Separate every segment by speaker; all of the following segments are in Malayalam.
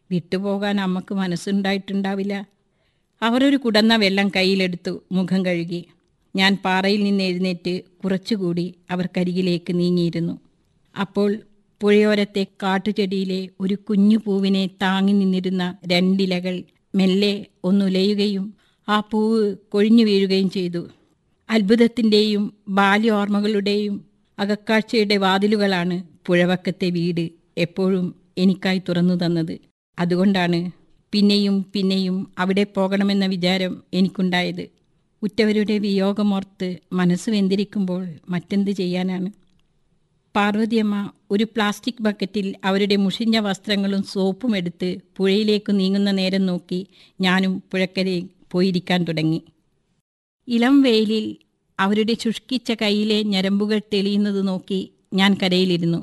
Speaker 1: വിട്ടുപോകാൻ അമ്മക്ക് മനസ്സുണ്ടായിട്ടുണ്ടാവില്ല അവർ ഒരു കുടന്ന വെള്ളം കയ്യിലെടുത്തു മുഖം കഴുകി ഞാൻ പാറയിൽ നിന്ന് എഴുന്നേറ്റ് കുറച്ചുകൂടി അവർക്കരികിലേക്ക് നീങ്ങിയിരുന്നു അപ്പോൾ പുഴയോരത്തെ കാട്ടുചെടിയിലെ ഒരു കുഞ്ഞു പൂവിനെ താങ്ങി നിന്നിരുന്ന രണ്ടിലകൾ മെല്ലെ ഒന്നുലയുകയും ആ പൂവ് കൊഴിഞ്ഞു വീഴുകയും ചെയ്തു അത്ഭുതത്തിൻ്റെയും ബാല്യോർമ്മകളുടെയും അകക്കാഴ്ചയുടെ വാതിലുകളാണ് പുഴവക്കത്തെ വീട് എപ്പോഴും എനിക്കായി തുറന്നു തന്നത് അതുകൊണ്ടാണ് പിന്നെയും പിന്നെയും അവിടെ പോകണമെന്ന വിചാരം എനിക്കുണ്ടായത് ഉറ്റവരുടെ വിയോഗമോർത്ത് മനസ്സ് വെന്തിരിക്കുമ്പോൾ മറ്റെന്ത് ചെയ്യാനാണ് പാർവതിയമ്മ ഒരു പ്ലാസ്റ്റിക് ബക്കറ്റിൽ അവരുടെ മുഷിഞ്ഞ വസ്ത്രങ്ങളും സോപ്പും എടുത്ത് പുഴയിലേക്ക് നീങ്ങുന്ന നേരം നോക്കി ഞാനും പുഴക്കരയിൽ പോയിരിക്കാൻ തുടങ്ങി ഇളം വെയിലിൽ അവരുടെ ശുഷ്കിച്ച കൈയിലെ ഞരമ്പുകൾ തെളിയുന്നത് നോക്കി ഞാൻ കരയിലിരുന്നു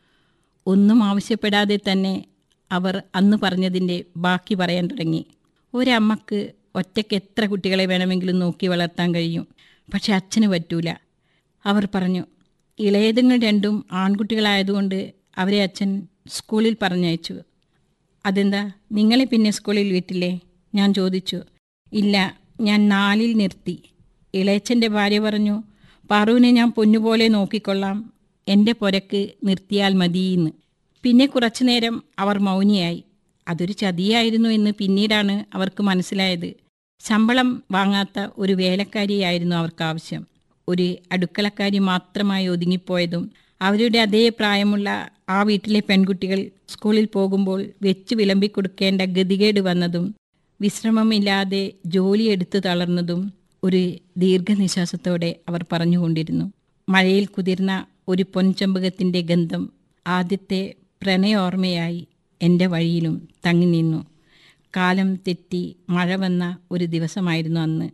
Speaker 1: ഒന്നും ആവശ്യപ്പെടാതെ തന്നെ അവർ അന്ന് പറഞ്ഞതിൻ്റെ ബാക്കി പറയാൻ തുടങ്ങി ഒരമ്മക്ക് ഒറ്റയ്ക്ക് എത്ര കുട്ടികളെ വേണമെങ്കിലും നോക്കി വളർത്താൻ കഴിയും പക്ഷെ അച്ഛന് പറ്റൂല അവർ പറഞ്ഞു ഇളയതുങ്ങൾ രണ്ടും ആൺകുട്ടികളായതുകൊണ്ട് അവരെ അച്ഛൻ സ്കൂളിൽ പറഞ്ഞയച്ചു അതെന്താ നിങ്ങളെ പിന്നെ സ്കൂളിൽ വിട്ടില്ലേ ഞാൻ ചോദിച്ചു ഇല്ല ഞാൻ നാലിൽ നിർത്തി ഇളയച്ചൻ്റെ ഭാര്യ പറഞ്ഞു പാറുവിനെ ഞാൻ പൊന്നുപോലെ നോക്കിക്കൊള്ളാം എൻ്റെ പുരക്ക് നിർത്തിയാൽ മതിയെന്ന് പിന്നെ കുറച്ചു നേരം അവർ മൗനിയായി അതൊരു ചതിയായിരുന്നു എന്ന് പിന്നീടാണ് അവർക്ക് മനസ്സിലായത് ശമ്പളം വാങ്ങാത്ത ഒരു വേലക്കാരിയായിരുന്നു അവർക്ക് ആവശ്യം ഒരു അടുക്കളക്കാരി മാത്രമായി ഒതുങ്ങിപ്പോയതും അവരുടെ അതേ പ്രായമുള്ള ആ വീട്ടിലെ പെൺകുട്ടികൾ സ്കൂളിൽ പോകുമ്പോൾ വെച്ച് വിളമ്പിക്കൊടുക്കേണ്ട ഗതികേട് വന്നതും വിശ്രമമില്ലാതെ ജോലിയെടുത്ത് തളർന്നതും ഒരു ദീർഘനിശ്വാസത്തോടെ അവർ പറഞ്ഞുകൊണ്ടിരുന്നു മഴയിൽ കുതിർന്ന ഒരു പൊൻചമ്പകത്തിൻ്റെ ഗന്ധം ആദ്യത്തെ പ്രണയോർമ്മയായി എൻ്റെ വഴിയിലും തങ്ങി നിന്നു കാലം തെറ്റി മഴ വന്ന ഒരു ദിവസമായിരുന്നു അന്ന്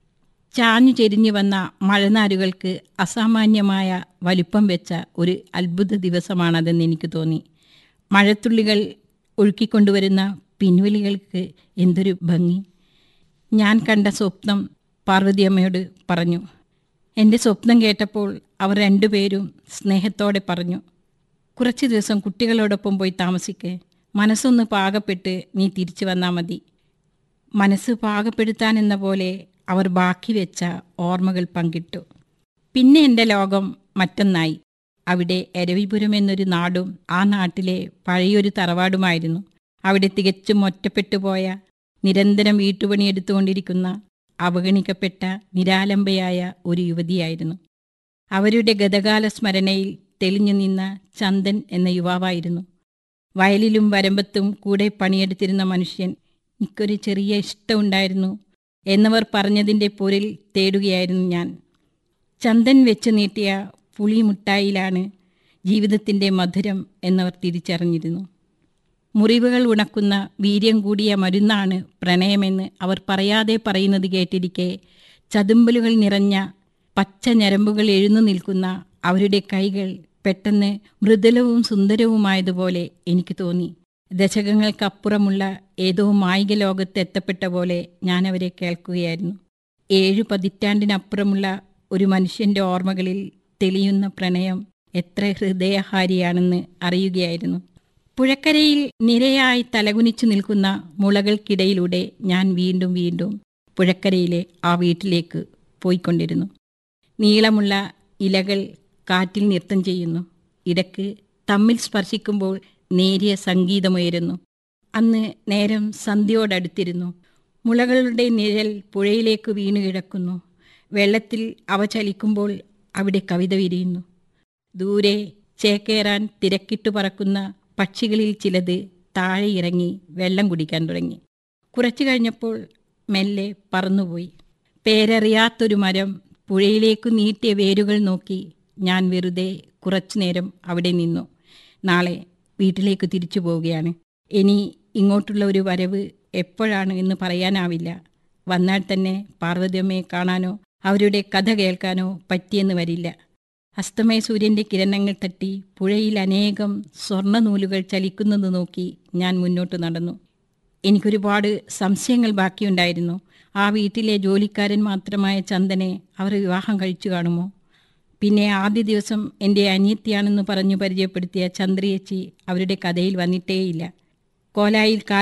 Speaker 1: ചാഞ്ഞു ചെരിഞ്ഞു വന്ന മഴനാരുകൾക്ക് അസാമാന്യമായ വലുപ്പം വെച്ച ഒരു അത്ഭുത ദിവസമാണതെന്ന് എനിക്ക് തോന്നി മഴത്തുള്ളികൾ ഒഴുക്കിക്കൊണ്ടുവരുന്ന പിൻവലികൾക്ക് എന്തൊരു ഭംഗി ഞാൻ കണ്ട സ്വപ്നം പാർവതിയമ്മയോട് പറഞ്ഞു എൻ്റെ സ്വപ്നം കേട്ടപ്പോൾ അവർ രണ്ടുപേരും സ്നേഹത്തോടെ പറഞ്ഞു കുറച്ച് ദിവസം കുട്ടികളോടൊപ്പം പോയി താമസിക്കേ മനസ്സൊന്ന് പാകപ്പെട്ട് നീ തിരിച്ചു വന്നാൽ മതി മനസ്സ് പാകപ്പെടുത്താൻ എന്ന പോലെ അവർ ബാക്കി വെച്ച ഓർമ്മകൾ പങ്കിട്ടു പിന്നെ എൻ്റെ ലോകം മറ്റൊന്നായി അവിടെ എരവിപുരം എന്നൊരു നാടും ആ നാട്ടിലെ പഴയൊരു തറവാടുമായിരുന്നു അവിടെ തികച്ചും ഒറ്റപ്പെട്ടു പോയ നിരന്തരം വീട്ടുപണിയെടുത്തുകൊണ്ടിരിക്കുന്ന അവഗണിക്കപ്പെട്ട നിരാലംബയായ ഒരു യുവതിയായിരുന്നു അവരുടെ ഗതകാല സ്മരണയിൽ തെളിഞ്ഞു നിന്ന ചന്ദൻ എന്ന യുവാവായിരുന്നു വയലിലും വരമ്പത്തും കൂടെ പണിയെടുത്തിരുന്ന മനുഷ്യൻ എനിക്കൊരു ചെറിയ ഇഷ്ടമുണ്ടായിരുന്നു എന്നവർ പറഞ്ഞതിൻ്റെ പൊരിൽ തേടുകയായിരുന്നു ഞാൻ ചന്ദൻ വെച്ച് നീട്ടിയ പുളിമുട്ടായിലാണ് ജീവിതത്തിൻ്റെ മധുരം എന്നവർ തിരിച്ചറിഞ്ഞിരുന്നു മുറിവുകൾ ഉണക്കുന്ന വീര്യം കൂടിയ മരുന്നാണ് പ്രണയമെന്ന് അവർ പറയാതെ പറയുന്നത് കേട്ടിരിക്കെ ചതുമ്പലുകൾ നിറഞ്ഞ പച്ച ഞരമ്പുകൾ എഴുന്നു നിൽക്കുന്ന അവരുടെ കൈകൾ പെട്ടെന്ന് മൃദുലവും സുന്ദരവുമായതുപോലെ എനിക്ക് തോന്നി ദശകങ്ങൾക്കപ്പുറമുള്ള ഏതോ മായിക ലോകത്ത് എത്തപ്പെട്ട പോലെ ഞാൻ അവരെ കേൾക്കുകയായിരുന്നു ഏഴു പതിറ്റാണ്ടിനപ്പുറമുള്ള ഒരു മനുഷ്യൻ്റെ ഓർമ്മകളിൽ തെളിയുന്ന പ്രണയം എത്ര ഹൃദയഹാരിയാണെന്ന് അറിയുകയായിരുന്നു പുഴക്കരയിൽ നിരയായി തലകുനിച്ചു നിൽക്കുന്ന മുളകൾക്കിടയിലൂടെ ഞാൻ വീണ്ടും വീണ്ടും പുഴക്കരയിലെ ആ വീട്ടിലേക്ക് പോയിക്കൊണ്ടിരുന്നു നീളമുള്ള ഇലകൾ കാറ്റിൽ നൃത്തം ചെയ്യുന്നു ഇടക്ക് തമ്മിൽ സ്പർശിക്കുമ്പോൾ നേരിയ സംഗീതമുയരുന്നു അന്ന് നേരം സന്ധ്യയോടടുത്തിരുന്നു മുളകളുടെ നിഴൽ പുഴയിലേക്ക് വീണു കിടക്കുന്നു വെള്ളത്തിൽ അവ ചലിക്കുമ്പോൾ അവിടെ കവിത വിരിയുന്നു ദൂരെ ചേക്കേറാൻ തിരക്കിട്ടു പറക്കുന്ന പക്ഷികളിൽ ചിലത് താഴെ ഇറങ്ങി വെള്ളം കുടിക്കാൻ തുടങ്ങി കുറച്ചു കഴിഞ്ഞപ്പോൾ മെല്ലെ പറന്നുപോയി പേരറിയാത്തൊരു മരം പുഴയിലേക്കു നീട്ടിയ വേരുകൾ നോക്കി ഞാൻ വെറുതെ കുറച്ചു നേരം അവിടെ നിന്നു നാളെ വീട്ടിലേക്ക് തിരിച്ചു പോവുകയാണ് ഇനി ഇങ്ങോട്ടുള്ള ഒരു വരവ് എപ്പോഴാണ് എന്ന് പറയാനാവില്ല വന്നാൽ തന്നെ പാർവതിയമ്മയെ കാണാനോ അവരുടെ കഥ കേൾക്കാനോ പറ്റിയെന്ന് വരില്ല അസ്തമയ സൂര്യൻ്റെ കിരണങ്ങൾ തട്ടി പുഴയിൽ അനേകം സ്വർണ്ണ നൂലുകൾ ചലിക്കുന്നത് നോക്കി ഞാൻ മുന്നോട്ട് നടന്നു എനിക്കൊരുപാട് സംശയങ്ങൾ ബാക്കിയുണ്ടായിരുന്നു ആ വീട്ടിലെ ജോലിക്കാരൻ മാത്രമായ ചന്ദനെ അവർ വിവാഹം കഴിച്ചു കാണുമോ പിന്നെ ആദ്യ ദിവസം എൻ്റെ അനിയത്തിയാണെന്ന് പറഞ്ഞു പരിചയപ്പെടുത്തിയ ചന്ദ്രയേച്ചി അവരുടെ കഥയിൽ വന്നിട്ടേയില്ല കോലായിൽ കാൽ